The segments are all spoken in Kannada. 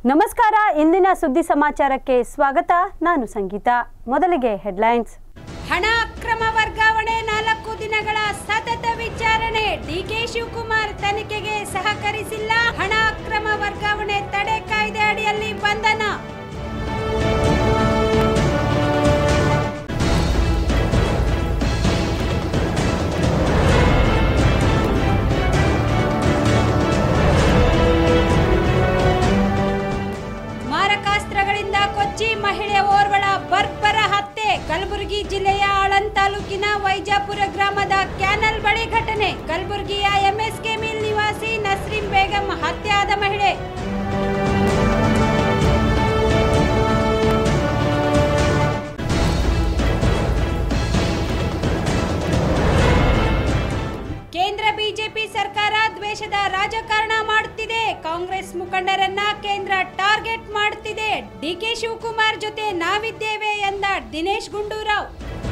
ನಮಸ್ಕಾರ ಇಂದಿನ ಸುದ್ದಿ ಸಮಾಚಾರಕ್ಕೆ ಸ್ವಾಗತ ನಾನು ಸಂಗೀತ ಮೊದಲಿಗೆ ಹೆಡ್ಲೈನ್ಸ್ ಹಣ ಅಕ್ರಮ ವರ್ಗಾವಣೆ ನಾಲ್ಕು ದಿನಗಳ ಸತತ ವಿಚಾರಣೆ ಡಿಕೆ ಶಿವಕುಮಾರ್ ತನಿಖೆಗೆ ಸಹಕರಿಸಿಲ್ಲ ಹಣ ಅಕ್ರಮ ವರ್ಗಾವಣೆ ತಡೆ ಕಾಯ್ದೆ ಅಡಿಯಲ್ಲಿ ಬಂಧನ ಮಾರಕಾಸ್ತ್ರಗಳಿಂದ ಕೊಚ್ಚಿ ಮಹಿಳೆ ಓರ್ವಳ ಬರ್ಬರ ಹತ್ಯೆ ಕಲಬುರಗಿ ಜಿಲ್ಲೆಯ ಆಳಂದ್ ತಾಲೂಕಿನ ವೈಜಾಪುರ ಗ್ರಾಮದ ಕ್ಯಾನಲ್ ಬಳಿ ಘಟನೆ ಕಲಬುರಗಿಯ ಎಂಎಸ್ಕೆ ಮಿಲ್ ನಿವಾಸಿ ನಸ್ರೀನ್ ಬೇಗಂ ಹತ್ಯೆಯಾದ ಮಹಿಳೆ ಕೇಂದ್ರ ಬಿಜೆಪಿ ಸರ್ಕಾರ ದ್ವೇಷದ ರಾಜಕಾರಣ ಮಾಡುತ್ತಿದೆ ಕಾಂಗ್ರೆಸ್ ಮುಖಂಡರನ್ನ ಕೇಂದ್ರ ಟಾರ್ಗೆಟ್ ಮಾಡುತ್ತಿದೆ ಡಿಕೆ ಶಿವಕುಮಾರ್ ಜೊತೆ ನಾವಿದ್ದೇವೆ ಎಂದ ದಿನೇಶ್ ಗುಂಡೂರಾವ್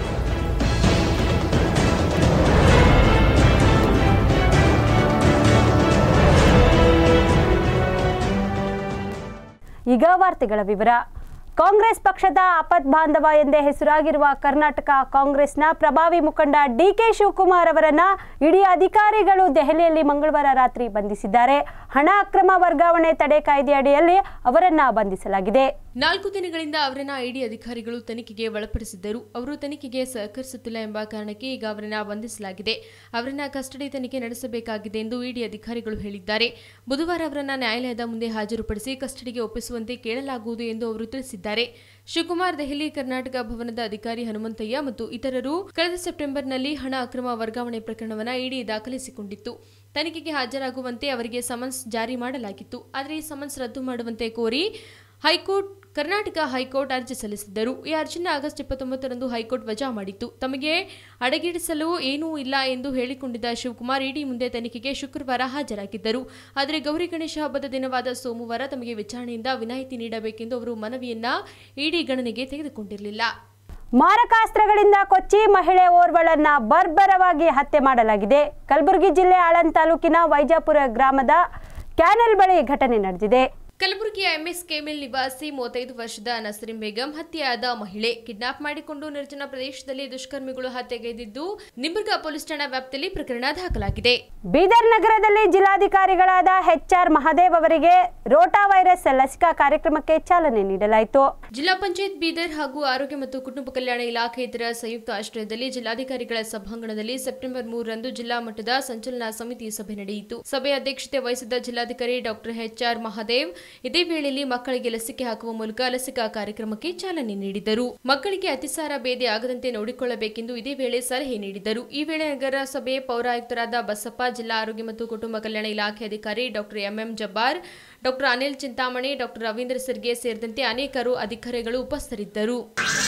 ಈಗ ವಾರ್ತೆಗಳ ವಿವರ ಕಾಂಗ್ರೆಸ್ ಪಕ್ಷದ ಆಪತ್ ಬಾಂಧವ ಎಂದೇ ಹೆಸರಾಗಿರುವ ಕರ್ನಾಟಕ ಕಾಂಗ್ರೆಸ್ನ ಪ್ರಭಾವಿ ಮುಖಂಡ ಡಿಕೆ ಶಿವಕುಮಾರ್ ಅವರನ್ನ ಇಡೀ ಅಧಿಕಾರಿಗಳು ದೆಹಲಿಯಲ್ಲಿ ಮಂಗಳವಾರ ರಾತ್ರಿ ಬಂಧಿಸಿದ್ದಾರೆ ಹಣ ಅಕ್ರಮ ವರ್ಗಾವಣೆ ತಡೆ ಕಾಯ್ದೆ ಅಡಿಯಲ್ಲಿ ಅವರನ್ನ ಬಂಧಿಸಲಾಗಿದೆ ನಾಲ್ಕು ದಿನಗಳಿಂದ ಅವರನ್ನ ಐಡಿ ಅಧಿಕಾರಿಗಳು ತನಿಖೆಗೆ ಒಳಪಡಿಸಿದ್ದರು ಅವರು ತನಿಖೆಗೆ ಸಹಕರಿಸುತ್ತಿಲ್ಲ ಎಂಬ ಕಾರಣಕ್ಕೆ ಈಗ ಅವರನ್ನ ಬಂಧಿಸಲಾಗಿದೆ ಅವರನ್ನ ಕಸ್ಟಡಿ ತನಿಖೆ ನಡೆಸಬೇಕಾಗಿದೆ ಎಂದು ಇಡಿ ಅಧಿಕಾರಿಗಳು ಹೇಳಿದ್ದಾರೆ ಬುಧವಾರ ಅವರನ್ನ ನ್ಯಾಯಾಲಯದ ಮುಂದೆ ಹಾಜರುಪಡಿಸಿ ಕಸ್ಟಡಿಗೆ ಒಪ್ಪಿಸುವಂತೆ ಕೇಳಲಾಗುವುದು ಎಂದು ಅವರು ತಿಳಿಸಿದ್ದಾರೆ ಶಿವಕುಮಾರ್ ದೆಹಲಿ ಕರ್ನಾಟಕ ಭವನದ ಅಧಿಕಾರಿ ಹನುಮಂತಯ್ಯ ಮತ್ತು ಇತರರು ಕಳೆದ ಸೆಪ್ಟೆಂಬರ್ನಲ್ಲಿ ಹಣ ಅಕ್ರಮ ವರ್ಗಾವಣೆ ಪ್ರಕರಣವನ್ನು ಇಡಿ ದಾಖಲಿಸಿಕೊಂಡಿತ್ತು ತನಿಖೆಗೆ ಹಾಜರಾಗುವಂತೆ ಅವರಿಗೆ ಸಮನ್ಸ್ ಜಾರಿ ಮಾಡಲಾಗಿತ್ತು ಆದರೆ ಈ ಸಮನ್ಸ್ ರದ್ದು ಮಾಡುವಂತೆ ಕೋರಿ ಹೈಕೋರ್ಟ್ ಕರ್ನಾಟಕ ಹೈಕೋರ್ಟ್ ಅರ್ಜಿ ಸಲ್ಲಿಸಿದ್ದರು ಈ ಅರ್ಜಿನ ಆಗಸ್ಟ್ ಇಪ್ಪತ್ತೊಂಬತ್ತರಂದು ಹೈಕೋರ್ಟ್ ವಜಾ ಮಾಡಿತ್ತು ತಮಗೆ ಅಡಗಿಡಿಸಲು ಏನೂ ಇಲ್ಲ ಎಂದು ಹೇಳಿಕೊಂಡಿದ್ದ ಶಿವಕುಮಾರ್ ಇಡಿ ಮುಂದೆ ತನಿಖೆಗೆ ಶುಕ್ರವಾರ ಹಾಜರಾಗಿದ್ದರು ಆದರೆ ಗೌರಿ ಗಣೇಶ ಹಬ್ಬದ ದಿನವಾದ ಸೋಮವಾರ ತಮಗೆ ವಿಚಾರಣೆಯಿಂದ ವಿನಾಯಿತಿ ನೀಡಬೇಕೆಂದು ಅವರು ಮನವಿಯನ್ನ ಇಡಿ ಗಣನೆಗೆ ತೆಗೆದುಕೊಂಡಿರಲಿಲ್ಲ ಮಾರಕಾಸ್ತ್ರಗಳಿಂದ ಕೊಚ್ಚಿ ಮಹಿಳೆ ಓರ್ವಳನ್ನ ಬರ್ಬರವಾಗಿ ಹತ್ಯೆ ಮಾಡಲಾಗಿದೆ ಕಲಬುರಗಿ ಜಿಲ್ಲೆ ಆಳಂದ್ ತಾಲೂಕಿನ ವೈಜಾಪುರ ಗ್ರಾಮದ ಕ್ಯಾನಲ್ ಬಳಿ ಘಟನೆ ನಡೆದಿದೆ ಕಲಬುರಗಿಯ ಎಂಎಸ್ ಕೆಮಿಲ್ ನಿವಾಸಿ ಮೂವತ್ತೈದು ವರ್ಷದ ನಸರಿಂ ಬೇಗಂ ಹತ್ಯೆಯಾದ ಮಹಿಳೆ ಕಿಡ್ನಾಪ್ ಮಾಡಿಕೊಂಡು ನಿರ್ಜನ ಪ್ರದೇಶದಲ್ಲಿ ದುಷ್ಕರ್ಮಿಗಳು ಹತ್ಯೆಗೈದಿದ್ದು ನಿಂಬರ್ಗಾ ಪೊಲೀಸ್ ಠಾಣಾ ವ್ಯಾಪ್ತಿಯಲ್ಲಿ ಪ್ರಕರಣ ದಾಖಲಾಗಿದೆ ಬೀದರ್ ನಗರದಲ್ಲಿ ಜಿಲ್ಲಾಧಿಕಾರಿಗಳಾದ ಎಚ್ಆರ್ ಮಹದೇವ್ ಅವರಿಗೆ ರೋಟಾ ವೈರಸ್ ಲಸಿಕಾ ಕಾರ್ಯಕ್ರಮಕ್ಕೆ ಚಾಲನೆ ನೀಡಲಾಯಿತು ಜಿಲ್ಲಾ ಪಂಚಾಯತ್ ಬೀದರ್ ಹಾಗೂ ಆರೋಗ್ಯ ಮತ್ತು ಕುಟುಂಬ ಕಲ್ಯಾಣ ಇಲಾಖೆ ಇದರ ಸಂಯುಕ್ತ ಆಶ್ರಯದಲ್ಲಿ ಜಿಲ್ಲಾಧಿಕಾರಿಗಳ ಸಭಾಂಗಣದಲ್ಲಿ ಸೆಪ್ಟೆಂಬರ್ ಮೂರರಂದು ಜಿಲ್ಲಾ ಮಟ್ಟದ ಸಂಚಲನಾ ಸಮಿತಿ ಸಭೆ ನಡೆಯಿತು ಸಭೆಯ ಅಧ್ಯಕ್ಷತೆ ವಹಿಸಿದ್ದ ಜಿಲ್ಲಾಧಿಕಾರಿ ಡಾಕ್ಟರ್ ಎಚ್ಆರ್ ಮಹದೇವ್ ಇದೇ ವೇಳೆಯಲ್ಲಿ ಮಕ್ಕಳಿಗೆ ಲಸಿಕೆ ಹಾಕುವ ಮೂಲಕ ಲಸಿಕಾ ಕಾರ್ಯಕ್ರಮಕ್ಕೆ ಚಾಲನೆ ನೀಡಿದರು ಮಕ್ಕಳಿಗೆ ಅತಿಸಾರ ಭೇದೆ ಆಗದಂತೆ ನೋಡಿಕೊಳ್ಳಬೇಕೆಂದು ಇದೇ ವೇಳೆ ಸಲಹೆ ನೀಡಿದರು ಈ ವೇಳೆ ನಗರಸಭೆ ಪೌರಾಯುಕ್ತರಾದ ಬಸಪ್ಪ ಜಿಲ್ಲಾ ಆರೋಗ್ಯ ಮತ್ತು ಕುಟುಂಬ ಕಲ್ಯಾಣ ಇಲಾಖೆ ಅಧಿಕಾರಿ doctor MM Jabbar doctor Anil Chintamani doctor Ravindra Sarge ಸೇರಿದಂತೆ ಅನೇಕರು ಅಧಿಕಾರಿಗಳು ಉಪಸ್ಥಿತರಿದ್ದರು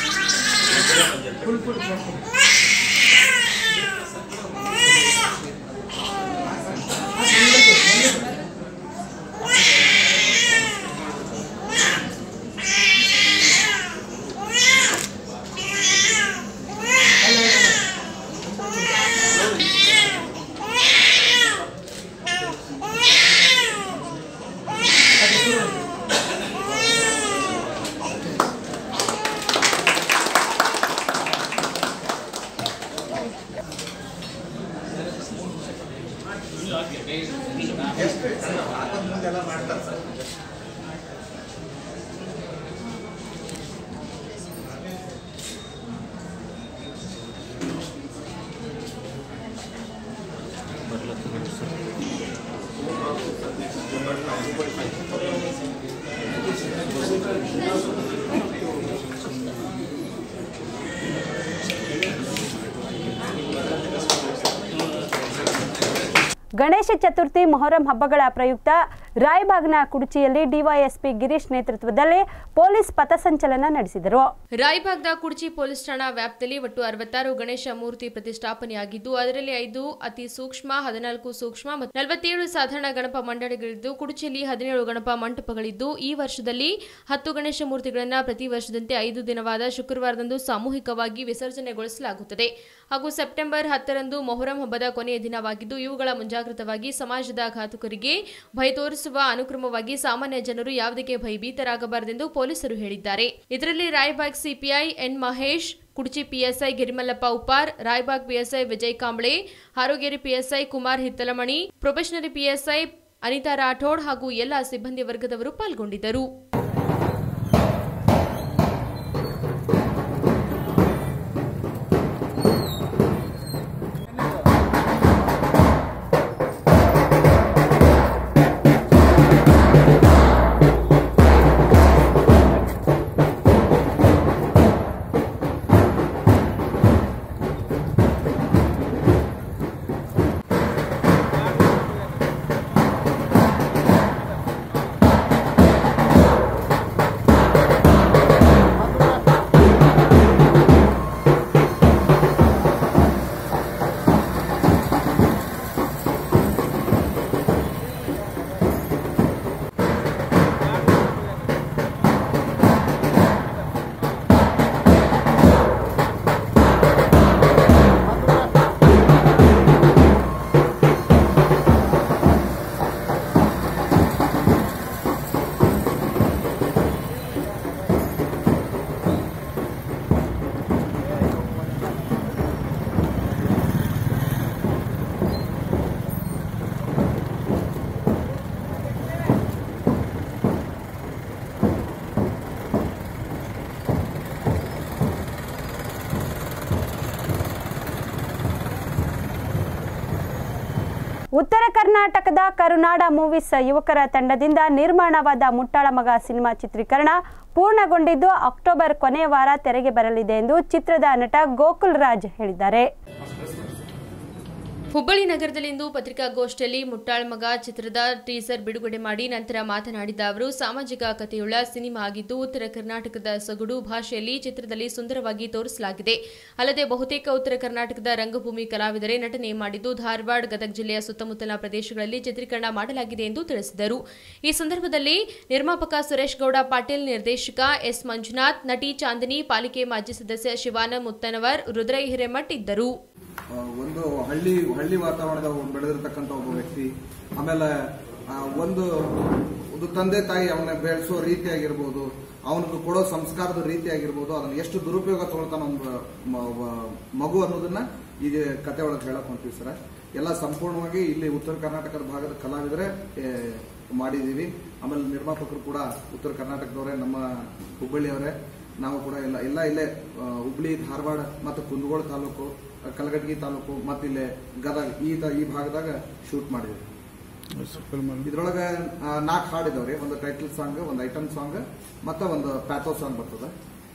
ಗಣೇಶ ಚತುರ್ಥಿ ಮೊಹರಂ ಹಬ್ಬಗಳ ಪ್ರಯುಕ್ತ ರಾಯಬಾಗ್ನ ಕುಡುಚಿಯಲ್ಲಿ ಡಿವೈಎಸ್ಪಿ ಗಿರೀಶ್ ನೇತೃತ್ವದಲ್ಲಿ ಪೊಲೀಸ್ ಪಥಸಂಚಲನ ನಡೆಸಿದರು ರಾಯಬಾಗ್ನ ಕುಡ್ಚಿ ಪೊಲೀಸ್ ಠಾಣಾ ವ್ಯಾಪ್ತಿಯಲ್ಲಿ ಒಟ್ಟು ಅರವತ್ತಾರು ಗಣೇಶ ಮೂರ್ತಿ ಪ್ರತಿಷ್ಠಾಪನೆಯಾಗಿದ್ದು ಅದರಲ್ಲಿ ಐದು ಅತಿ ಸೂಕ್ಷ್ಮ ಹದಿನಾಲ್ಕು ಸೂಕ್ಷ್ಮ ಮತ್ತು ನಲವತ್ತೇಳು ಸಾಧಾರಣ ಗಣಪ ಮಂಡಳಿಗಳಿದ್ದು ಕುಡುಚಿಯಲ್ಲಿ ಹದಿನೇಳು ಗಣಪ ಮಂಟಪಗಳಿದ್ದು ಈ ವರ್ಷದಲ್ಲಿ ಹತ್ತು ಗಣೇಶ ಮೂರ್ತಿಗಳನ್ನು ಪ್ರತಿ ವರ್ಷದಂತೆ ಐದು ದಿನವಾದ ಶುಕ್ರವಾರದಂದು ಸಾಮೂಹಿಕವಾಗಿ ವಿಸರ್ಜನೆಗೊಳಿಸಲಾಗುತ್ತದೆ ಹಾಗೂ ಸೆಪ್ಟೆಂಬರ್ ಹತ್ತರಂದು ಮೊಹರಂ ಹಬ್ಬದ ಕೊನೆಯ ದಿನವಾಗಿದ್ದು ಇವುಗಳ ಮುಂಜಾಗ್ರತವಾಗಿ ಸಮಾಜದ ಘಾತುಕರಿಗೆ ಭಯ ತೋರಿಸುವ ನಡೆಸುವ ಅನುಕ್ರಮವಾಗಿ ಸಾಮಾನ್ಯ ಜನರು ಯಾವುದಕ್ಕೆ ಭಯಭೀತರಾಗಬಾರದೆಂದು ಪೊಲೀಸರು ಹೇಳಿದ್ದಾರೆ ಇದರಲ್ಲಿ Raibag CPI N Mahesh Kudachi PSI Girimallappa Uppar Raibag PSI Vijay Kamble Harugeri PSI Kumar Hittalamani probationary PSI Anita Rathod ಹಾಗೂ ಎಲ್ಲ ಸಿಬ್ಬಂದಿ ವರ್ಗದವರು ಪಾಲ್ಗೊಂಡಿದ್ದರು ಉತ್ತರ ಕರ್ನಾಟಕದ ಕರುನಾಡ ಮೂವೀಸ್ ಯುವಕರ ತಂಡದಿಂದ ನಿರ್ಮಾಣವಾದ ಮುಟ್ಟಾಳ ಮಗ ಸಿನಿಮಾ ಚಿತ್ರೀಕರಣ ಪೂರ್ಣಗೊಂಡಿದ್ದು ಅಕ್ಟೋಬರ್ ಕೊನೆಯ ವಾರ ತೆರೆಗೆ ಬರಲಿದೆ ಎಂದು ಚಿತ್ರದ ನಟ ಗೋಕುಲ್ ರಾಜ್ ಹೇಳಿದ್ದಾರೆ ಹುಬ್ಬಳ್ಳಿ ನಗರದಲ್ಲಿಂದು ಪತ್ರಿಕಾಗೋಷ್ಠಿಯಲ್ಲಿ ಮುಟ್ಟಾಳ್ ಮಗ ಚಿತ್ರದ ಟೀಸರ್ ಬಿಡುಗಡೆ ಮಾಡಿ ನಂತರ ಮಾತನಾಡಿದ ಅವರು ಸಾಮಾಜಿಕ ಕಥೆಯುಳ್ಳ ಸಿನಿಮಾ ಆಗಿದ್ದು ಉತ್ತರ ಕರ್ನಾಟಕದ ಸೊಗಡು ಭಾಷೆಯಲ್ಲಿ ಚಿತ್ರದಲ್ಲಿ ಸುಂದರವಾಗಿ ತೋರಿಸಲಾಗಿದೆ ಅಲ್ಲದೆ ಬಹುತೇಕ ಉತ್ತರ ಕರ್ನಾಟಕದ ರಂಗಭೂಮಿ ಕಲಾವಿದರೇ ನಟನೆ ಮಾಡಿದ್ದು ಧಾರವಾಡ ಗದಗ ಜಿಲ್ಲೆಯ ಸುತ್ತಮುತ್ತಲಿನ ಪ್ರದೇಶಗಳಲ್ಲಿ ಚಿತ್ರೀಕರಣ ಮಾಡಲಾಗಿದೆ ಎಂದು ತಿಳಿಸಿದರು ಈ ಸಂದರ್ಭದಲ್ಲಿ ನಿರ್ಮಾಪಕ ಸುರೇಶ್ ಗೌಡ ಪಾಟೀಲ್ ನಿರ್ದೇಶಕ ಎಸ್ ಮಂಜುನಾಥ್ ನಟಿ ಚಾಂದಿನಿ ಪಾಲಿಕೆ ಮಾಜಿ ಸದಸ್ಯ ಶಿವಾನಂದ ಮುತ್ತನವರ್ ರುದ್ರೈ ಹಿರೇಮಠ್ ಇದ್ದರು ಆ, ಒಂದು ಹಳ್ಳಿ ಹಳ್ಳಿ ವಾತಾವರಣದ ಒಂದು ಬೆಳೆದಿರ್ತಕ್ಕಂಥ ಒಬ್ಬ ವ್ಯಕ್ತಿ ಆಮೇಲೆ ಆ, ಒಂದು ಒಂದು ತಂದೆ ತಾಯಿ ಅವನ ಬೆಳೆಸೋ ರೀತಿ ಆಗಿರ್ಬೋದು ಅವನಿಗೆ ಕೊಡೋ ಸಂಸ್ಕಾರದ ರೀತಿ ಆಗಿರ್ಬೋದು ಅದನ್ನ ಎಷ್ಟು ದುರುಪಯೋಗ ತಗೊಳ್ತಾನ ಒಂದು ಮ- ವ- ಮಗು ಅನ್ನೋದನ್ನ ಈ ಕತೆ ಒಳಗೆ ಹೇಳಕ್ ಹೊಂತೀವಿ ಸರ್ ಎಲ್ಲ ಸಂಪೂರ್ಣವಾಗಿ ಇಲ್ಲಿ ಉತ್ತರ ಕರ್ನಾಟಕದ ಭಾಗದ ಕಲಾವಿದರೇ ಏ, ಮಾಡಿದೀವಿ ಆಮೇಲೆ ನಿರ್ಮಾಪಕರು ಕೂಡ ಉತ್ತರ ಕರ್ನಾಟಕದವರೇ ನಮ್ಮ ಹುಬ್ಬಳ್ಳಿಯವರೇ ನಾವು ಕೂಡ ಎಲ್ಲ ಎಲ್ಲ ಇಲ್ಲೇ ಆ, ಹುಬ್ಳಿ ಧಾರವಾಡ ಮತ್ತು ಕುಂದಗೋಳ ತಾಲೂಕು ಆ, ಕಲಘಟಗಿ ತಾಲೂಕು ಮತ್ತು ಇಲ್ಲೇ ಗದಗ ಈ ತ- ಈ ಭಾಗದಾಗ ಶೂಟ್ ಮಾಡಿದ್ವಿ ಇದ್ರೊಳಗೆ ನಾಲ್ಕು ಹಾಡು ಇದಾವ್ರಿ ಒಂದು ಟೈಟಲ್ ಸಾಂಗ್ ಒಂದು ಐಟಮ್ ಸಾಂಗ್ ಮತ್ತೆ ಒಂದು ಪ್ಯಾಥೋ ಸಾಂಗ್ ಬರ್ತದೆ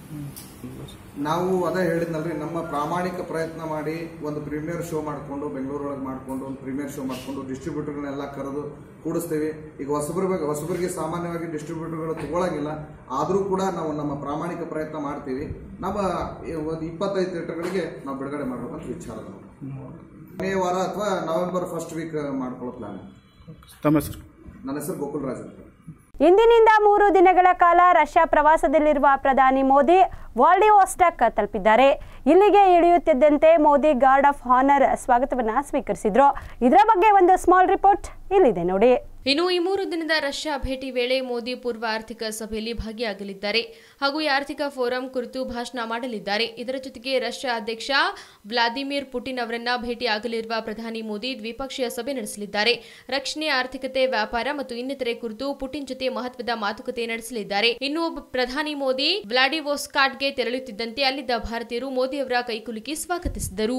ನಾವು ಅದೇ ಹೇಳಿದ್ನಲ್ರಿ ನಮ್ಮ ಪ್ರಾಮಾಣಿಕ ಪ್ರಯತ್ನ ಮಾಡಿ ಒಂದು ಪ್ರೀಮಿಯರ್ ಶೋ ಮಾಡಿಕೊಂಡು ಬೆಂಗಳೂರೊಳಗೆ ಮಾಡಿಕೊಂಡು ಒಂದು ಪ್ರೀಮಿಯರ್ ಶೋ ಮಾಡಿಕೊಂಡು ಡಿಸ್ಟ್ರಿಬ್ಯೂಟರ್ಗಳನ್ನೆಲ್ಲ ಕರೆದು ಕೂಡಿಸ್ತೀವಿ ಈಗ ಹೊಸಬ್ರ ಬಗ್ಗೆ ಹೊಸಬರಿಗೆ ಸಾಮಾನ್ಯವಾಗಿ ಡಿಸ್ಟ್ರಿಬ್ಯೂಟರ್ಗಳು ತಗೊಳಂಗಿಲ್ಲ ಆದರೂ ಕೂಡ ನಾವು ನಮ್ಮ ಪ್ರಾಮಾಣಿಕ ಪ್ರಯತ್ನ ಮಾಡ್ತೀವಿ ನಮ್ಮ ಈ ಒಂದು ಇಪ್ಪತ್ತೈದು ಥಿಯೇಟರ್ಗಳಿಗೆ ನಾವು ಬಿಡುಗಡೆ ಮಾಡಬೇಕು ಅಂತ ವಿಚಾರ ಅದ ನೋಡಿ. ಕೊನೆಯ ವಾರ ಅಥವಾ ನವೆಂಬರ್ ಫಸ್ಟ್ ವೀಕ್ ಮಾಡ್ಕೊಳ್ಳೋ ಪ್ಲಾನ್ ತಮ್ಮ ಹೆಸರು ನನ್ನ ಹೆಸರು ಗೋಕುಲ್ ರಾಜ್ ಅಂತ ಇಂದಿನಿಂದ ಮೂರು ದಿನಗಳ ಕಾಲ ರಷ್ಯಾ ಪ್ರವಾಸದಲ್ಲಿರುವ ಪ್ರಧಾನಿ ಮೋದಿ ವಾಲ್ಡಿವೋಸ್ಟಕ್ ತಲುಪಿದ್ದಾರೆ ಇಲ್ಲಿಗೆ ಇಳಿಯುತ್ತಿದ್ದಂತೆ ಮೋದಿ ಗಾರ್ಡ್ ಆಫ್ ಹಾನರ್ ಸ್ವಾಗತವನ್ನ ಸ್ವೀಕರಿಸಿದ್ರು ಇದರ ಬಗ್ಗೆ ಒಂದು ಸ್ಮಾಲ್ ರಿಪೋರ್ಟ್ ಇಲ್ಲಿದೆ ನೋಡಿ ಇನ್ನು ಈ ಮೂರು ದಿನದ ರಷ್ಯಾ ಭೇಟಿ ವೇಳೆ ಮೋದಿ ಪೂರ್ವ ಆರ್ಥಿಕ ಸಭೆಯಲ್ಲಿ ಭಾಗಿಯಾಗಲಿದ್ದಾರೆ ಹಾಗೂ ಈ ಆರ್ಥಿಕ ಫೋರಂ ಕುರಿತು ಭಾಷಣ ಮಾಡಲಿದ್ದಾರೆ ಇದರ ಜೊತೆಗೆ ರಷ್ಯಾ ಅಧ್ಯಕ್ಷ ವ್ಲಾದಿಮಿರ್ ಪುಟಿನ್ ಅವರನ್ನ ಭೇಟಿಯಾಗಲಿರುವ ಪ್ರಧಾನಿ ಮೋದಿ ದ್ವಿಪಕ್ಷೀಯ ಸಭೆ ನಡೆಸಲಿದ್ದಾರೆ ರಕ್ಷಣೆ ಆರ್ಥಿಕತೆ ವ್ಯಾಪಾರ ಮತ್ತು ಇನ್ನಿತರೆ ಕುರಿತು ಪುಟಿನ್ ಜೊತೆ ಮಹತ್ವದ ಮಾತುಕತೆ ನಡೆಸಲಿದ್ದಾರೆ ಇನ್ನು ಪ್ರಧಾನಿ ಮೋದಿ ವ್ಲಾಡಿವೋಸ್ಕಾಟ್ಗೆ ತೆರಳುತ್ತಿದ್ದಂತೆ ಅಲ್ಲಿದ್ದ ಭಾರತೀಯರು ಮೋದಿ ಅವರ ಕೈಕುಲುಕಿ ಸ್ವಾಗತಿಸಿದರು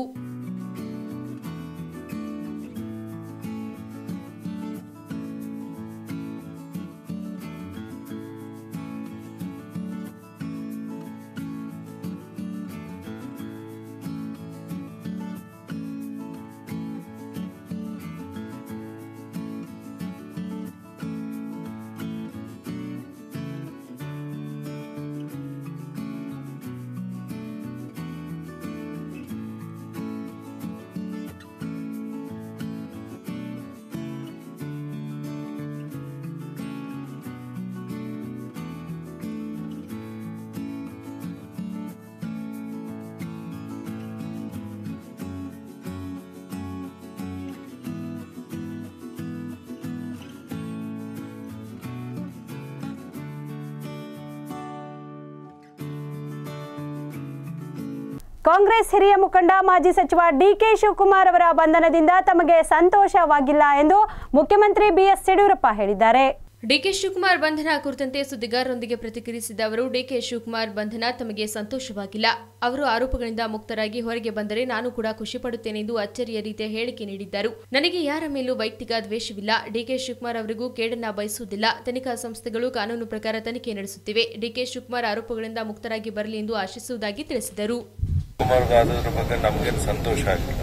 ಕಾಂಗ್ರೆಸ್ ಹಿರಿಯ ಮುಖಂಡ ಮಾಜಿ ಸಚಿವ ಡಿಕೆ ಶಿವಕುಮಾರ್ ಅವರ ಬಂಧನದಿಂದ ತಮಗೆ ಸಂತೋಷವಾಗಿಲ್ಲ ಎಂದು ಮುಖ್ಯಮಂತ್ರಿ ಬಿಎಸ್ ಯಡಿಯೂರಪ್ಪ ಹೇಳಿದ್ದಾರೆ ಡಿಕೆ ಶಿವಕುಮಾರ್ ಬಂಧನ ಕುರಿತಂತೆ ಸುದ್ದಿಗಾರರೊಂದಿಗೆ ಪ್ರತಿಕ್ರಿಯಿಸಿದ ಅವರು ಡಿಕೆ ಶಿವಕುಮಾರ್ ಬಂಧನ ತಮಗೆ ಸಂತೋಷವಾಗಿಲ್ಲ ಅವರು ಆರೋಪಗಳಿಂದ ಮುಕ್ತರಾಗಿ ಹೊರಗೆ ಬಂದರೆ ನಾನು ಕೂಡ ಖುಷಿ ಪಡುತ್ತೇನೆ ಎಂದು ಅಚ್ಚರಿಯ ರೀತಿಯ ಹೇಳಿಕೆ ನೀಡಿದ್ದರು ನನಗೆ ಯಾರ ಮೇಲೂ ವೈಯಕ್ತಿಕ ದ್ವೇಷವಿಲ್ಲ ಡಿಕೆ ಶಿವಕುಮಾರ್ ಅವರಿಗೂ ಕೇಡನ್ನ ಬಯಸುವುದಿಲ್ಲ ತನಿಖಾ ಸಂಸ್ಥೆಗಳು ಕಾನೂನು ಪ್ರಕಾರ ತನಿಖೆ ನಡೆಸುತ್ತಿವೆ ಡಿಕೆ ಶಿವಕುಮಾರ್ ಆರೋಪಗಳಿಂದ ಮುಕ್ತರಾಗಿ ಬರಲಿ ಎಂದು ಆಶಿಸುವುದಾಗಿ ತಿಳಿಸಿದರು ಕುಮಾರ್ಗಾದದ್ರ ಬಗ್ಗೆ ನಮಗೇನು ಸಂತೋಷ ಆಗಿಲ್ಲ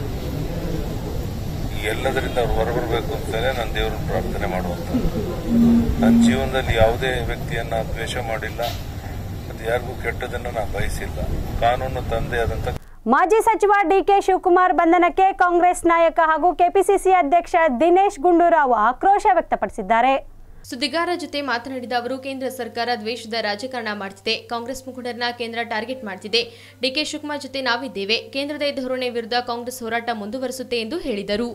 ಈ ಎಲ್ಲದರಿಂದ ಅವ್ರು ಹೊರಬರಬೇಕು ಅಂತಲೇ ನಾನು ದೇವರನ್ನು ಪ್ರಾರ್ಥನೆ ಮಾಡುವಂತ ನನ್ನ ಜೀವನದಲ್ಲಿ ಯಾವುದೇ ವ್ಯಕ್ತಿಯನ್ನ ದ್ವೇಷ ಮಾಡಿಲ್ಲ ಅದು ಯಾರಿಗೂ ಕೆಟ್ಟದನ್ನು ನಾನು ಬಯಸಿಲ್ಲ ಕಾನೂನು ತಂದೆ ಆದಂತ ಮಾಜಿ ಸಚಿವ ಡಿಕೆ ಶಿವಕುಮಾರ್ ಬಂಧನಕ್ಕೆ ಕಾಂಗ್ರೆಸ್ ನಾಯಕ ಹಾಗೂ ಕೆಪಿಸಿಸಿ ಅಧ್ಯಕ್ಷ ದಿನೇಶ್ ಗುಂಡೂರಾವ್ ಆಕ್ರೋಶ ವ್ಯಕ್ತಪಡಿಸಿದ್ದಾರೆ ಸುದ್ದಿಗಾರರ ಜೊತೆ ಮಾತನಾಡಿದ ಅವರು ಕೇಂದ್ರ ಸರ್ಕಾರ ದ್ವೇಷದ ರಾಜಕಾರಣ ಮಾಡ್ತಿದೆ ಕಾಂಗ್ರೆಸ್ ಮುಖಂಡರನ್ನ ಕೇಂದ್ರ ಟಾರ್ಗೆಟ್ ಮಾಡ್ತಿದೆ ಡಿಕೆ ಶಿವಕುಮಾರ್ ಜೊತೆ ನಾವಿದ್ದೇವೆ ಕೇಂದ್ರದ ಈ ಧೋರಣೆ ವಿರುದ್ಧ ಕಾಂಗ್ರೆಸ್ ಹೋರಾಟ ಮುಂದುವರಿಸುತ್ತೆ ಎಂದು ಹೇಳಿದರು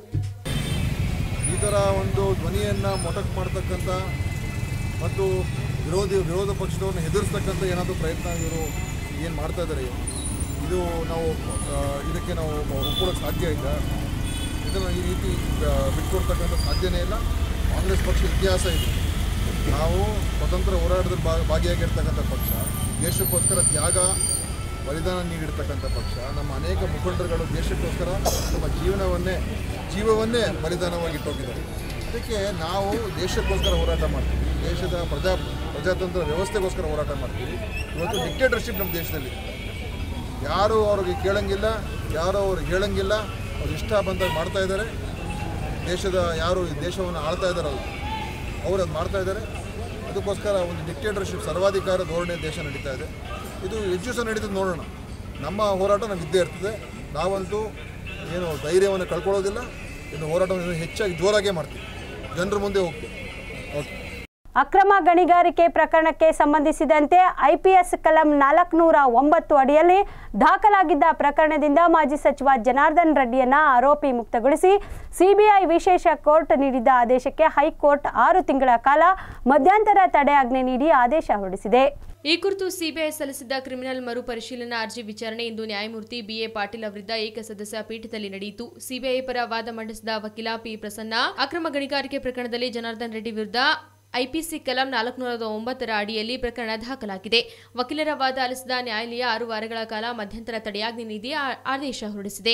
ಈ ಥರ ಒಂದು ಧ್ವನಿಯನ್ನು ಮೊಟಕು ಮಾಡ್ತಕ್ಕಂಥ ಮತ್ತು ವಿರೋಧಿ ವಿರೋಧ ಪಕ್ಷದವ್ರನ್ನ ಹೆದರಿಸ್ತಕ್ಕಂಥ ಏನಾದರೂ ಪ್ರಯತ್ನ ಇವರು ಏನು ಮಾಡ್ತಾ ಇದ್ದಾರೆ ಇದು ನಾವು ಆ, ಇದಕ್ಕೆ ನಾವು ಒಪ್ಕೊಳ್ಳೋಕೆ ಸಾಧ್ಯ ಇಲ್ಲ ಇದನ್ನು ಈ ರೀತಿ ಆ, ಬಿಟ್ಕೊಡ್ತಕ್ಕಂಥ ಸಾಧ್ಯನೇ ಇಲ್ಲ ಕಾಂಗ್ರೆಸ್ ಪಕ್ಷ ಇತಿಹಾಸ ಇದೆ ನಾವು ಸ್ವತಂತ್ರ ಹೋರಾಟದಲ್ಲಿ ಭಾ ಭಾಗಿಯಾಗಿರ್ತಕ್ಕಂಥ ಪಕ್ಷ ದೇಶಕ್ಕೋಸ್ಕರ ತ್ಯಾಗ ಬಲಿದಾನ ನೀಡಿರ್ತಕ್ಕಂಥ ಪಕ್ಷ ನಮ್ಮ ಅನೇಕ ಮುಖಂಡರುಗಳು ದೇಶಕ್ಕೋಸ್ಕರ ನಮ್ಮ ಜೀವನವನ್ನೇ ಜೀವವನ್ನೇ ಬಲಿದಾನವಾಗಿ ಇಟ್ಟೋಗಿದ್ದಾರೆ ಅದಕ್ಕೆ ನಾವು ದೇಶಕ್ಕೋಸ್ಕರ ಹೋರಾಟ ಮಾಡ್ತೀವಿ ದೇಶದ ಪ್ರಜಾ ಪ್ರಜಾತಂತ್ರ ವ್ಯವಸ್ಥೆಗೋಸ್ಕರ ಹೋರಾಟ ಮಾಡ್ತೀವಿ ಇವತ್ತು ಡಿಕ್ಟೇಟರ್ಶಿಪ್ ನಮ್ಮ ದೇಶದಲ್ಲಿ ಯಾರು ಅವ್ರಿಗೆ ಕೇಳಂಗಿಲ್ಲ ಯಾರು ಅವ್ರಿಗೆ ಹೇಳಂಗಿಲ್ಲ ಅವ್ರು ಇಷ್ಟ ಬಂದಾಗ ಮಾಡ್ತಾ ಇದ್ದಾರೆ ದೇಶದ ಯಾರು ಈ ದೇಶವನ್ನು ಆಳ್ತಾ ಇದ್ದಾರಲ್ಲ ಅವರು ಅದು ಮಾಡ್ತಾ ಇದ್ದಾರೆ ಅದಕ್ಕೋಸ್ಕರ ಒಂದು ಡಿಕ್ಟೇಟರ್ಶಿಪ್ ಸರ್ವಾಧಿಕಾರ ಧೋರಣೆ ದೇಶ ನಡೀತಾ ಇದೆ ಇದು ಹೆಚ್ಚು ದಿವಸ ನಡೀತದೆ ನೋಡೋಣ ನಮ್ಮ ಹೋರಾಟ ನಾವು ಇದ್ದೇ ಇರ್ತದೆ ನಾವಂತೂ ಏನು ಧೈರ್ಯವನ್ನು ಕಳ್ಕೊಳ್ಳೋದಿಲ್ಲ ಇನ್ನು ಹೋರಾಟವನ್ನು ಇನ್ನೂ ಹೆಚ್ಚಾಗಿ ಜೋರಾಗೇ ಮಾಡ್ತೀವಿ ಜನರ ಮುಂದೆ ಹೋಗ್ತೀವಿ ಓಕೆ ಅಕ್ರಮ ಗಣಿಗಾರಿಕೆ ಪ್ರಕರಣಕ್ಕೆ ಸಂಬಂಧಿಸಿದಂತೆ ಐಪಿಎಸ್ ಕಲಂ ನಾಲ್ಕುನೂರ ಒಂಬತ್ತು ಅಡಿಯಲ್ಲಿ ದಾಖಲಾಗಿದ್ದ ಪ್ರಕರಣದಿಂದ ಮಾಜಿ ಸಚಿವ ಜನಾರ್ದನ್ ರೆಡ್ಡಿಯನ್ನ ಆರೋಪಿ ಮುಕ್ತಗೊಳಿಸಿ ಸಿಬಿಐ ವಿಶೇಷ ಕೋರ್ಟ್ ನೀಡಿದ್ದ ಆದೇಶಕ್ಕೆ ಹೈಕೋರ್ಟ್ ಆರು ತಿಂಗಳ ಕಾಲ ಮಧ್ಯಂತರ ತಡೆಯಾಜ್ಞೆ ನೀಡಿ ಆದೇಶ ಹೊರಡಿಸಿದೆ ಈ ಕುರಿತು ಸಿಬಿಐ ಸಲ್ಲಿಸಿದ್ದ ಕ್ರಿಮಿನಲ್ ಮರುಪರಿಶೀಲನಾ ಅರ್ಜಿ ವಿಚಾರಣೆ ಇಂದು ನ್ಯಾಯಮೂರ್ತಿ ಬಿಎ ಪಾಟೀಲ್ ಅವರಿದ್ದ ಏಕಸದಸ್ಯ ಪೀಠದಲ್ಲಿ ನಡೆಯಿತು ಸಿಬಿಐ ಪರ ವಾದ ಮಂಡಿಸಿದ ವಕೀಲ ಪಿ ಪ್ರಸನ್ನ ಅಕ್ರಮ ಗಣಿಗಾರಿಕೆ ಪ್ರಕರಣದಲ್ಲಿ ಜನಾರ್ದನ್ ರೆಡ್ಡಿ ವಿರುದ್ಧ ಐಪಿಸಿ ಕಲಂ ನಾಲ್ಕುನೂರ ಒಂಬತ್ತರ ಅಡಿಯಲ್ಲಿ ಪ್ರಕರಣ ದಾಖಲಾಗಿದೆ ವಕೀಲರ ವಾದ ಆಲಿಸಿದ ನ್ಯಾಯಾಲಯ ಆರು ವಾರಗಳ ಕಾಲ ಮಧ್ಯಂತರ ತಡೆಯಾಜ್ಞೆ ನೀಡಿ ಆ- ಆದೇಶ ಹೊರಡಿಸಿದೆ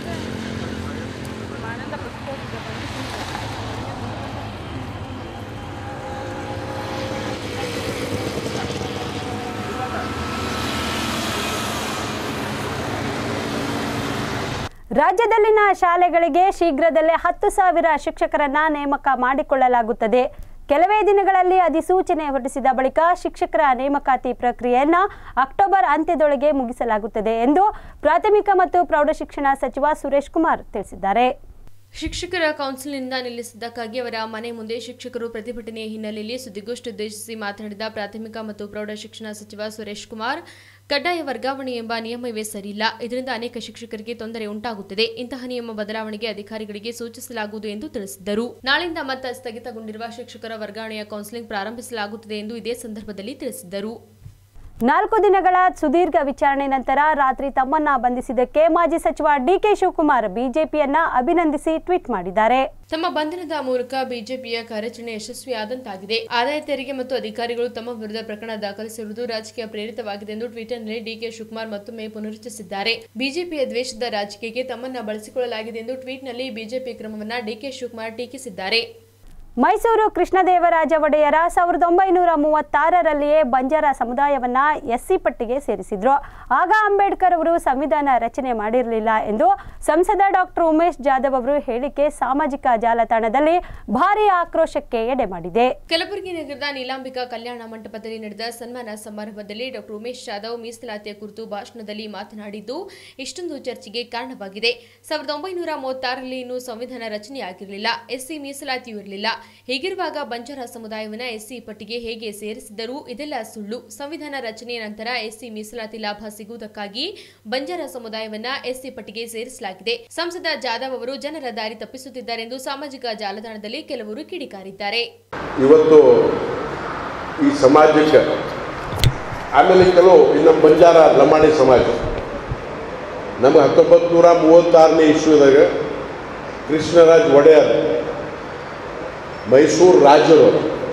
ರಾಜ್ಯದಲ್ಲಿನ ಶಾಲೆಗಳಿಗೆ ಶೀಘ್ರದಲ್ಲೇ ಹತ್ತು ಸಾವಿರ ಶಿಕ್ಷಕರನ್ನ ನೇಮಕ ಮಾಡಿಕೊಳ್ಳಲಾಗುತ್ತದೆ ಕೆಲವೇ ದಿನಗಳಲ್ಲಿ ಅಧಿಸೂಚನೆ ಹೊರಡಿಸಿದ ಬಳಿಕ ಶಿಕ್ಷಕರ ನೇಮಕಾತಿ ಪ್ರಕ್ರಿಯೆಯನ್ನ ಅಕ್ಟೋಬರ್ ಅಂತ್ಯದೊಳಗೆ ಮುಗಿಸಲಾಗುತ್ತದೆ ಎಂದು ಪ್ರಾಥಮಿಕ ಮತ್ತು ಪ್ರೌಢಶಿಕ್ಷಣ ಸಚಿವ ಸುರೇಶ್ ಕುಮಾರ್ ತಿಳಿಸಿದ್ದಾರೆ ಶಿಕ್ಷಕರ ಕೌನ್ಸಿಲ್ನಿಂದ ನಿಲ್ಲಿಸಿದ್ದಕ್ಕಾಗಿ ಅವರ ಮನೆ ಮುಂದೆ ಶಿಕ್ಷಕರು ಪ್ರತಿಭಟನೆಯ ಹಿನ್ನೆಲೆಯಲ್ಲಿ ಸುದ್ದಿಗೋಷ್ಠಿ ಉದ್ದೇಶಿಸಿ ಮಾತನಾಡಿದ ಪ್ರಾಥಮಿಕ ಮತ್ತು ಪ್ರೌಢಶಿಕ್ಷಣ ಸಚಿವ ಸುರೇಶ್ ಕುಮಾರ್ ಕಡ್ಡಾಯ ವರ್ಗಾವಣೆ ಎಂಬ ನಿಯಮವೇ ಸರಿಯಿಲ್ಲ ಇದರಿಂದ ಅನೇಕ ಶಿಕ್ಷಕರಿಗೆ ತೊಂದರೆ ಉಂಟಾಗುತ್ತದೆ ಇಂತಹ ನಿಯಮ ಬದಲಾವಣೆಗೆ ಅಧಿಕಾರಿಗಳಿಗೆ ಸೂಚಿಸಲಾಗುವುದು ಎಂದು ತಿಳಿಸಿದ್ದರು ನಾಳಿಂದ ಮತ್ತೆ ಸ್ಥಗಿತಗೊಂಡಿರುವ ಶಿಕ್ಷಕರ ವರ್ಗಾವಣೆಯ ಕೌನ್ಸಿಲಿಂಗ್ ಪ್ರಾರಂಭಿಸಲಾಗುತ್ತದೆ ಎಂದು ಇದೇ ಸಂದರ್ಭದಲ್ಲಿ ತಿಳಿಸಿದ್ದರು ನಾಲ್ಕು ದಿನಗಳ ಸುದೀರ್ಘ ವಿಚಾರಣೆ ನಂತರ ರಾತ್ರಿ ತಮ್ಮನ್ನ ಬಂಧಿಸಿದ್ದಕ್ಕೆ ಮಾಜಿ ಸಚಿವ ಡಿಕೆ ಶಿವಕುಮಾರ್ ಬಿಜೆಪಿಯನ್ನ ಅಭಿನಂದಿಸಿ ಟ್ವೀಟ್ ಮಾಡಿದ್ದಾರೆ ತಮ್ಮ ಬಂಧನದ ಮೂಲಕ ಬಿಜೆಪಿಯ ಕಾರ್ಯಾಚರಣೆ ಯಶಸ್ವಿಯಾದಂತಾಗಿದೆ ಆದಾಯ ತೆರಿಗೆ ಮತ್ತು ಅಧಿಕಾರಿಗಳು ತಮ್ಮ ವಿರುದ್ಧ ಪ್ರಕರಣ ದಾಖಲಿಸಿರುವುದು ರಾಜಕೀಯ ಪ್ರೇರಿತವಾಗಿದೆ ಎಂದು ಟ್ವಿಟರ್ನಲ್ಲಿ ಡಿಕೆ ಶಿವಕುಮಾರ್ ಮತ್ತೊಮ್ಮೆ ಪುನರುಚ್ಚರಿಸಿದ್ದಾರೆ ಬಿಜೆಪಿಯ ದ್ವೇಷದ ರಾಜಕೀಯಕ್ಕೆ ತಮ್ಮನ್ನ ಬಳಸಿಕೊಳ್ಳಲಾಗಿದೆ ಎಂದು ಟ್ವೀಟ್ನಲ್ಲಿ ಬಿಜೆಪಿ ಕ್ರಮವನ್ನ ಡಿಕೆ ಶಿವಕುಮಾರ್ ಟೀಕಿಸಿದ್ದಾರೆ ಮೈಸೂರು ಕೃಷ್ಣದೇವರಾಜ ಒಡೆಯರ ಸಾವಿರದ ಒಂಬೈನೂರ ಮೂವತ್ತಾರರಲ್ಲಿಯೇ ಬಂಜಾರ ಸಮುದಾಯವನ್ನ ಎಸ್ಸಿ ಪಟ್ಟಿಗೆ ಸೇರಿಸಿದ್ರು ಆಗ ಅಂಬೇಡ್ಕರ್ ಅವರು ಸಂವಿಧಾನ ರಚನೆ ಮಾಡಿರಲಿಲ್ಲ ಎಂದು ಸಂಸದ ಡಾಕ್ಟರ್ ಉಮೇಶ್ ಜಾಧವ್ ಅವರು ಹೇಳಿಕೆ ಸಾಮಾಜಿಕ ಜಾಲತಾಣದಲ್ಲಿ ಭಾರೀ ಆಕ್ರೋಶಕ್ಕೆ ಎಡೆ ಮಾಡಿದೆ ಕಲಬುರಗಿ ನಗರದ ನೀಲಾಂಬಿಕಾ ಕಲ್ಯಾಣ ಮಂಟಪದಲ್ಲಿ ನಡೆದ ಸನ್ಮಾನ ಸಮಾರಂಭದಲ್ಲಿ ಡಾಕ್ಟರ್ ಉಮೇಶ್ ಜಾಧವ್ ಮೀಸಲಾತಿಯ ಕುರಿತು ಭಾಷಣದಲ್ಲಿ ಮಾತನಾಡಿದ್ದು ಇಷ್ಟೊಂದು ಚರ್ಚೆಗೆ ಕಾರಣವಾಗಿದೆ ಸಾವಿರದ ಒಂಬೈನೂರ ಮೂವತ್ತಾರರಲ್ಲಿ ಇನ್ನೂ ಸಂವಿಧಾನ ರಚನೆಯಾಗಿರಲಿಲ್ಲ ಎಸ್ಸಿ ಮೀಸಲಾತಿಯೂ ಇರಲಿಲ್ಲ ಹೀಗಿರುವಾಗ ಬಂಜಾರ ಸಮುದಾಯವನ್ನ ಎಸ್ಸಿ ಪಟ್ಟಿಗೆ ಹೇಗೆ ಸೇರಿಸಿದ್ದರೂ ಇದೆಲ್ಲ ಸುಳ್ಳು ಸಂವಿಧಾನ ರಚನೆಯ ನಂತರ ಎಸ್ಸಿ ಮೀಸಲಾತಿ ಲಾಭ ಸಿಗುವುದಕ್ಕಾಗಿ ಬಂಜಾರ ಸಮುದಾಯವನ್ನ ಎಸ್ಸಿ ಪಟ್ಟಿಗೆ ಸೇರಿಸಲಾಗಿದೆ ಸಂಸದ ಜಾಧವ್ ಅವರು ಜನರ ದಾರಿ ತಪ್ಪಿಸುತ್ತಿದ್ದಾರೆಂದು ಸಾಮಾಜಿಕ ಜಾಲತಾಣದಲ್ಲಿ ಕೆಲವರು ಕಿಡಿಕಾರಿದ್ದಾರೆ ಇವತ್ತು ಈ ಸಮಾಜಕ್ಕೆ ಆಮೇಲೆ ಕೆಲವು ಈ ನಮ್ಮ ಬಂಜಾರ ಲಂಬಾಣಿ ಸಮಾಜ ನಮಗೆ ಹತ್ತೊಂಬತ್ತು ನೂರ ಮೂವತ್ತಾರನೇ ಇಸ್ವಿದಾಗ ಕೃಷ್ಣರಾಜ್ ಒಡೆಯರ್ ಮೈಸೂರು ರಾಜರು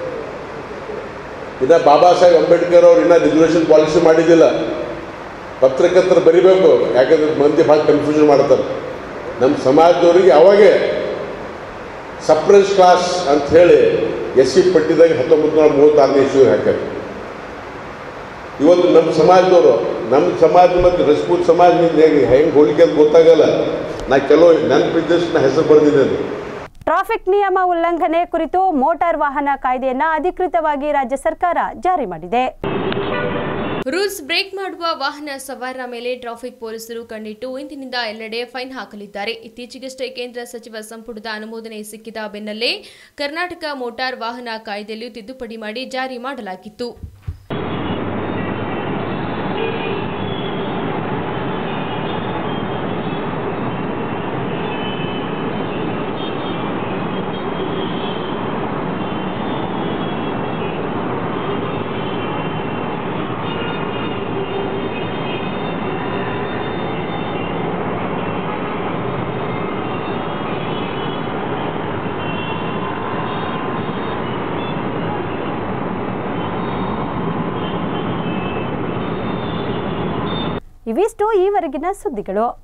ಇನ್ನ ಬಾಬಾ ಸಾಹೇಬ್ ಅಂಬೇಡ್ಕರ್ ಅವ್ರು ಇನ್ನೂ ರಿಸರ್ವೇಷನ್ ಪಾಲಿಸಿ ಮಾಡಿದ್ದಿಲ್ಲ ಪತ್ರಕರ್ತರು ಬರಿಬೇಕು ಯಾಕಂದ್ರೆ ಮಂದಿ ಭಾಳ ಕನ್ಫ್ಯೂಷನ್ ಮಾಡ್ತಾರೆ ನಮ್ಮ ಸಮಾಜದವರಿಗೆ ಅವಾಗೇ ಸಪ್ರೆಸ್ ಕ್ಲಾಸ್ ಅಂತ ಹೇಳಿ ಎಸ್ ಸಿ ಪಟ್ಟಿದಾಗ ಹತ್ತೊಂಬತ್ತು ನೂರ ಮೂವತ್ತಾರನೇ ಇಸ್ವಿ ಹಾಕ್ಯಾರ ಇವತ್ತು ನಮ್ಮ ಸಮಾಜದವರು ನಮ್ಮ ಸಮಾಜ ಮತ್ತು ರಜಪೂತ್ ಸಮಾಜ ಹೆಂಗೆ ಹೆಂಗೆ ಹೋಲಿಕೆ ಅಂತ ಗೊತ್ತಾಗಲ್ಲ ನಾ ಕೆಲವು ನೆನಪಿದ್ದಷ್ಟು ನಾ ಹೆಸರು ಬರೆದಿದ್ದೇನೆ ಟ್ರಾಫಿಕ್ ನಿಯಮ ಉಲ್ಲಂಘನೆ ಕುರಿತು ಮೋಟಾರ್ ವಾಹನ ಕಾಯ್ದೆಯನ್ನ ಅಧಿಕೃತವಾಗಿ ರಾಜ್ಯ ಸರ್ಕಾರ ಜಾರಿ ಮಾಡಿದೆ ರೂಲ್ಸ್ ಬ್ರೇಕ್ ಮಾಡುವ ವಾಹನ ಸವಾರರ ಮೇಲೆ ಟ್ರಾಫಿಕ್ ಪೊಲೀಸರು ಕಣ್ಣಿಟ್ಟು ಇಂದಿನಿಂದ ಎಲ್ಲೆಡೆ ಫೈನ್ ಹಾಕಲಿದ್ದಾರೆ ಇತ್ತೀಚೆಗಷ್ಟೇ ಕೇಂದ್ರ ಸಚಿವ ಸಂಪುಟದ ಅನುಮೋದನೆ ಸಿಕ್ಕಿದ ಬೆನ್ನಲ್ಲೇ ಕರ್ನಾಟಕ ಮೋಟಾರ್ ವಾಹನ ಕಾಯ್ದೆಯಲ್ಲೂ ತಿದ್ದುಪಡಿ ಮಾಡಿ ಜಾರಿ ಮಾಡಲಾಗಿತ್ತು ಇವಿಷ್ಟು ಈವರೆಗಿನ ಸುದ್ದಿಗಳು